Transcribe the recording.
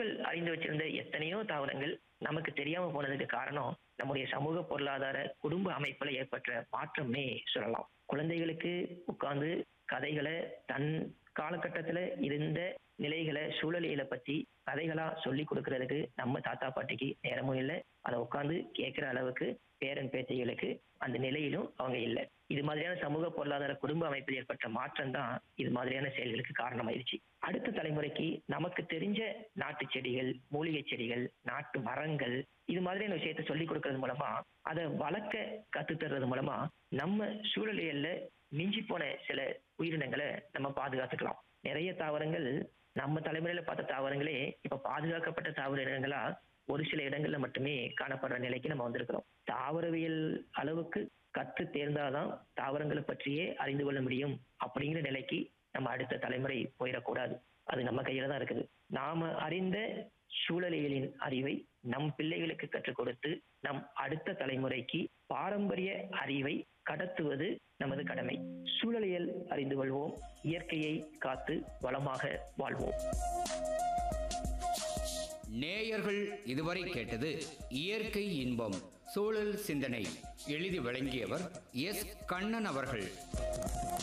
முன்னோர்கள் அறிந்து வச்சிருந்த எத்தனையோ தாவரங்கள் நமக்கு தெரியாம போனதுக்கு காரணம் நம்முடைய சமூக பொருளாதார குடும்ப அமைப்புல ஏற்பட்ட மாற்றம்னே சொல்லலாம் குழந்தைகளுக்கு உட்கார்ந்து கதைகளை தன் காலகட்டத்துல இருந்த நிலைகளை சூழலியலை பத்தி கதைகளா சொல்லி கொடுக்கறதுக்கு நம்ம தாத்தா பாட்டிக்கு நேரமும் இல்லை அதை உட்கார்ந்து கேட்கிற அளவுக்கு பேரன் பேத்திகளுக்கு அந்த நிலையிலும் அவங்க இல்லை இது மாதிரியான சமூக பொருளாதார குடும்ப அமைப்பில் ஏற்பட்ட மாற்றம் தான் இது மாதிரியான செயல்களுக்கு காரணமாயிருச்சு அடுத்த தலைமுறைக்கு நமக்கு தெரிஞ்ச நாட்டு செடிகள் மூலிகை செடிகள் நாட்டு மரங்கள் இது மாதிரியான விஷயத்த சொல்லி கொடுக்கறது மூலமா அதை வளர்க்க கத்து தர்றது மூலமா நம்ம சூழலியல்ல மிஞ்சி போன சில உயிரினங்களை நம்ம பாதுகாத்துக்கலாம் நிறைய தாவரங்கள் நம்ம தலைமுறையில பார்த்த தாவரங்களே இப்ப பாதுகாக்கப்பட்ட தாவர இனங்களா ஒரு சில இடங்கள்ல மட்டுமே காணப்படுற நிலைக்கு நம்ம வந்திருக்கிறோம் தாவரவியல் அளவுக்கு கற்று தேர்ந்தாதான் தாவரங்களை பற்றியே அறிந்து கொள்ள முடியும் அப்படிங்கிற நிலைக்கு நம்ம அடுத்த தலைமுறை போயிடக்கூடாது அது நம்ம கையில தான் இருக்குது நாம அறிந்த சூழலியலின் அறிவை நம் பிள்ளைகளுக்கு கற்றுக் கொடுத்து நம் அடுத்த தலைமுறைக்கு பாரம்பரிய அறிவை கடத்துவது நமது கடமை சூழலியல் அறிந்து கொள்வோம் இயற்கையை காத்து வளமாக வாழ்வோம் நேயர்கள் இதுவரை கேட்டது இயற்கை இன்பம் சூழல் சிந்தனை எழுதி வழங்கியவர் எஸ் கண்ணன் அவர்கள்